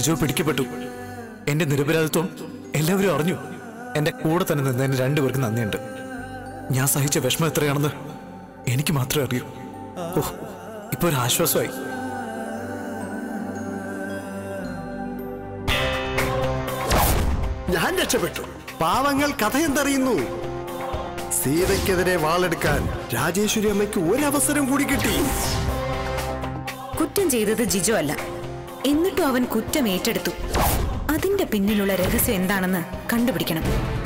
ജിജോ പിടിക്കപ്പെട്ടു എന്റെ നിരപരാധിത്വം എല്ലാവരും അറിഞ്ഞു എന്റെ കൂടെ തന്നെ നിന്നതിന് രണ്ടുപേർക്ക് നന്ദിയുണ്ട് ഞാൻ സഹിച്ച വിഷമം എത്രയാണെന്ന് എനിക്ക് മാത്രമേ അറിയൂ ഓ ഇപ്പൊ ഒരു ആശ്വാസമായി ഞാൻ രക്ഷപ്പെട്ടു പാവങ്ങൾ കഥയെന്തറിയുന്നു സീതയ്ക്കെതിരെ വാളെടുക്കാൻ രാജേശ്വരി അമ്മയ്ക്ക് ഒരവസരം കൂടി കിട്ടി കുറ്റം ചെയ്തത് ജിജോ അല്ല എന്നിട്ടും അവൻ കുറ്റം ഏറ്റെടുത്തു അതിന്റെ പിന്നിലുള്ള രഹസ്യം എന്താണെന്ന് കണ്ടുപിടിക്കണം